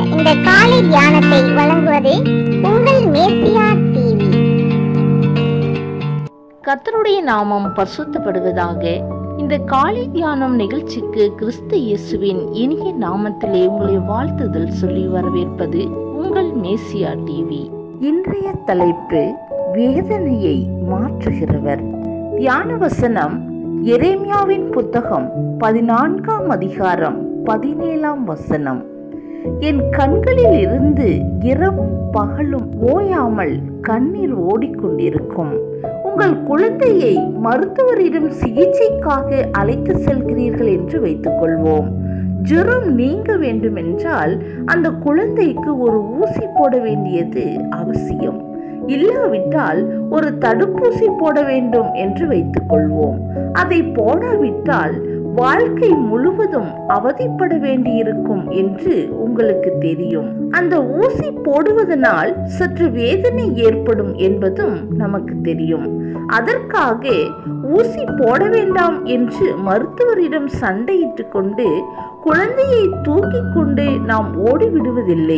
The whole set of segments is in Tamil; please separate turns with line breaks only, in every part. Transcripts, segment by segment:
இந்த காலை தியானத்தை வழங்குவது உங்கள் மேசியா டிவி
கர்த்தருடைய நாமம் பரிசுத்தப்படுவதாக இந்த காலை தியானம் நிகழ்ச்சிக்கு கிறிஸ்து இயேசுவின் இனிய நாமத்திலே உங்களை வாழ்த்துதல் சொல்லி வரவேற்பது உங்கள் மேசியா டிவி இன்றைய தலைப்பு வேதனையை மாற்றுகிறவர் தியான வசனம் எரேமியாவின் புத்தகம் பதினான்காம் அதிகாரம் பதினேழாம் வசனம் என் கண்களில் இருந்து இரவும் பகலும் ஓயாமல் கண்ணீர் ஓடிக்கொண்டிருக்கும் உங்கள் குழந்தையை மருத்துவரிடம் சிகிச்சைக்காக அழைத்து செல்கிறீர்கள் என்று வைத்துக்கொள்வோம் ஜுரம் நீங்க வேண்டுமென்றால் அந்த குழந்தைக்கு ஒரு ஊசி போட வேண்டியது அவசியம் இல்லாவிட்டால் ஒரு தடுப்பூசி போட வேண்டும் என்று வைத்துக்கொள்வோம் அதை போடாவிட்டால் வாழ்க்கை முழுவதும் அவதிப்பட வேண்டியிருக்கும் என்று உங்களுக்கு தெரியும் அந்த ஊசி போடுவதனால் சற்று வேதனை ஏற்படும் என்பதும் நமக்கு தெரியும் அதற்காக ஊசி போட வேண்டாம் என்று மருத்துவரிடம் சண்டையிட்டு கொண்டு குழந்தையை தூக்கி கொண்டு நாம் ஓடிவிடுவதில்லை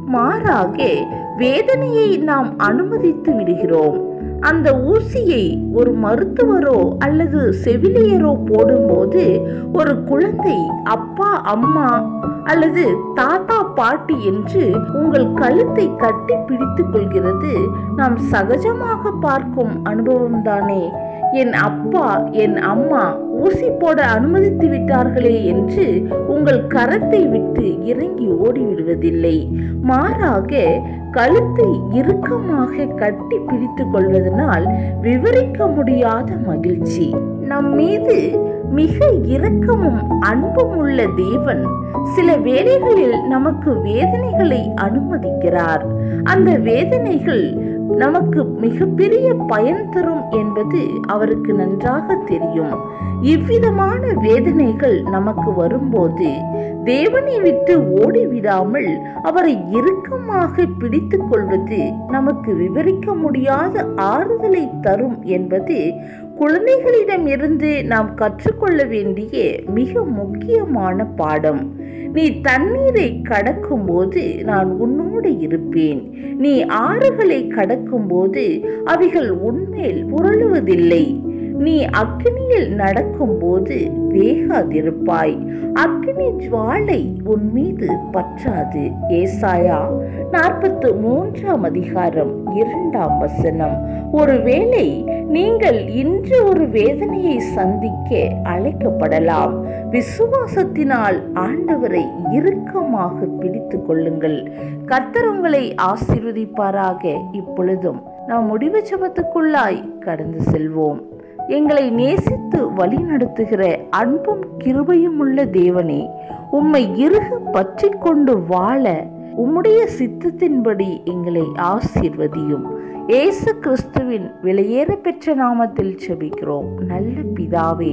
மாறாக வேதனையை நாம் அனுமதித்து விடுகிறோம் அந்த ஊசியை ஒரு மருத்துவரோ அல்லது செவிலியரோ போடும்போது ஒரு குழந்தை அப்பா அம்மா அல்லது தாத்தா பாட்டி என்று உங்கள் கழுத்தை கட்டி பிடித்துக் கொள்கிறது நாம் சகஜமாக பார்க்கும் அனுபவம் தானே என் அப்பா என் அம்மா ஊசி போட அனுமதித்து விட்டார்களே என்று உங்கள் கரத்தை விட்டு இறங்கி ஓடிவிடுவதில்லை மாறாக கழுத்தை இறுக்கமாக கட்டி பிடித்துக் கொள்வதனால் விவரிக்க முடியாத மகிழ்ச்சி நம் மீது மிக இரக்கமும் அன்பும் உள்ள தேவன் சில வேளைகளில் நமக்கு வேதனைகளை அனுமதிக்கிறார் அந்த வேதனைகள் நமக்கு மிகப்பெரிய பயன் தரும் என்பது அவருக்கு நன்றாக தெரியும் இவ்விதமான வேதனைகள் நமக்கு வரும்போது தேவனை விட்டு ஓடிவிடாமல் அவரை இறுக்கமாக பிடித்து கொள்வது நமக்கு விவரிக்க முடியாத ஆறுதலை தரும் என்பது குழந்தைகளிடம் இருந்து நாம் கற்றுக்கொள்ள வேண்டிய மிக முக்கியமான பாடம் நீ தண்ணீரை கடக்கும்போது நான் உன்னோடு இருப்பேன் நீ ஆறுகளை கடக்கும்போது அவைகள் உன்மேல் புரளுவதில்லை நீ அக்னியில் நடக்கும்போது வேகாதிருப்பாய் அக்னி ஜுவாலை உன் மீது பற்றாது ஏசாயா நாற்பத்து மூன்றாம் அதிகாரம் இரண்டாம் வசனம் ஒருவேளை நீங்கள் இன்று ஒரு வேதனையை சந்திக்க அழைக்கப்படலாம் விசுவாசத்தினால் ஆண்டவரை இறுக்கமாக பிடித்து கொள்ளுங்கள் கர்த்தர் உங்களை ஆசீர்வதிப்பாராக இப்பொழுதும் நாம் முடிவு ஜபத்துக்குள்ளாய் கடந்து செல்வோம் எங்களை நேசித்து வழி நடத்துகிற அன்பும் கிருபையும் உள்ள தேவனே உம்மை இறுக பற்றி கொண்டு வாழ உம்முடைய சித்தத்தின்படி எங்களை ஆசீர்வதியும் ஏசு கிறிஸ்துவின் விலையேற பெற்ற நாமத்தில் செபிக்கிறோம் நல்ல பிதாவே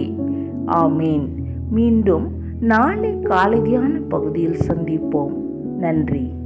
ஆமேன் மீண்டும் நாளை காலை தியான பகுதியில் சந்திப்போம் நன்றி